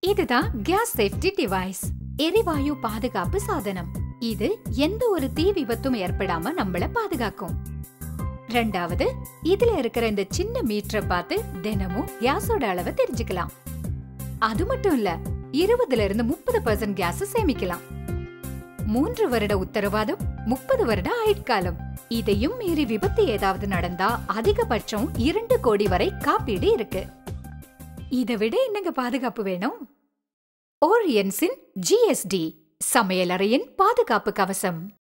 இதுதான் case safety device எரிவாயு பாதுகாப்பு சாதனம் இது எந்த ஒரு தீ விபத்தும் ஏற்படாம நம்மள பாதுகாக்கும் ரெண்டாவது இதுல இருக்கிற இந்த சின்ன மீட்டரை பார்த்து தினமும் கேஸோட அளவை தெரிஞ்சுக்கலாம் அது மட்டும் இல்ல இருபதுல இருந்து முப்பது பர்சன்ட் கேஸ் சேமிக்கலாம் மூன்று வருட உத்தரவாதம் முப்பது வருட ஆயுட்காலம் இதையும் மீறி விபத்து ஏதாவது நடந்தா அதிகபட்சம் இரண்டு கோடி வரை காப்பீடு இருக்கு இதை விட என்னங்க பாதுகாப்பு வேணும் ஓரியன்ஸின் ஜிஎஸ்டி சமையலறையின் பாதுகாப்பு கவசம்